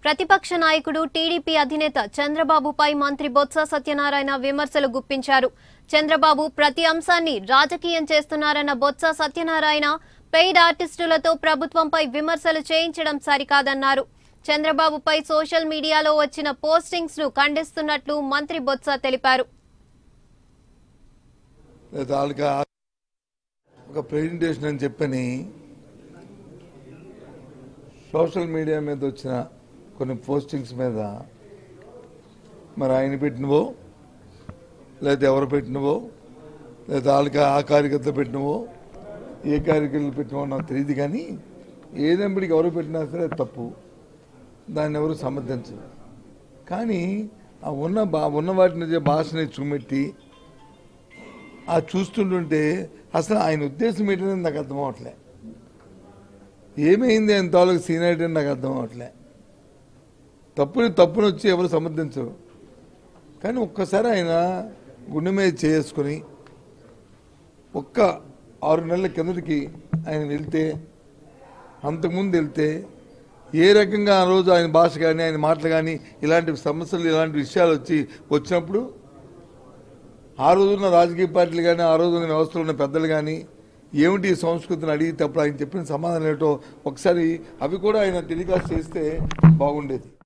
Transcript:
ప్రతిపక్ష నాయకుడు టీడీపీ అధినేత చంద్రబాబుపై మంత్రి బొత్స సత్యనారాయణ విమర్శలు గుప్పించారు చంద్రబాబు ప్రతి అంశాన్ని రాజకీయం చేస్తున్నారన్న బొత్స సత్యనారాయణ పెయిడ్ ఆర్టిస్టులతో ప్రభుత్వంపై విమర్శలు చేయించడం సరికాదన్నారు చంద్రబాబుపై సోషల్ మీడియాలో వచ్చిన పోస్టింగ్స్ ను ఖండిస్తున్నట్లు మంత్రి బొత్స తెలిపారు లేదా వాళ్ళకి ఆ- ఒక ప్రెజెంటేషన్ అని చెప్పని సోషల్ మీడియా మీద వచ్చిన కొన్ని పోస్టింగ్స్ మీద మరి ఆయన పెట్టినవో లేదా ఎవరు పెట్టినవో లేదా వాళ్ళకి ఆ కార్యకర్త పెట్టినవో ఏ కార్యకర్తలు పెట్టినవో నాకు తెలియదు కానీ ఏదైనప్పటికీ ఎవరు పెట్టినా సరే అది తప్పు దాన్ని ఎవరు సమర్థించరు కానీ ఆ ఉన్న బా ఉన్న వాటిని భాషని చూమెట్టి ఆ చూస్తుంటుంటే అసలు ఆయన ఉద్దేశం ఏంటనేది నాకు అర్థం అవట్లే ఏమైంది ఆయన తాలూకు సీనియారిటీ అని నాకు అర్థం అవట్లే తప్పుని తప్పుని వచ్చి ఎవరు సమర్థించరు కానీ ఒక్కసారి ఆయన గుండె మీద చేసుకుని ఒక్క ఆరు నెలల కిందటికి ఆయన వెళ్తే అంతకుముందు వెళ్తే ఏ రకంగా ఆ రోజు ఆయన భాష కానీ ఆయన మాటలు కానీ ఇలాంటి సమస్యలు ఇలాంటి విషయాలు వచ్చి వచ్చినప్పుడు ఆ రోజున్న రాజకీయ పార్టీలు కానీ ఆ రోజున్న వ్యవస్థలో ఉన్న పెద్దలు కానీ ఏమిటి ఈ సంస్కృతిని అడిగితే అప్పుడు ఆయన చెప్పిన సమాధానం ఏంటో ఒకసారి అవి కూడా ఆయన టెలికాస్ట్ చేస్తే బాగుండేది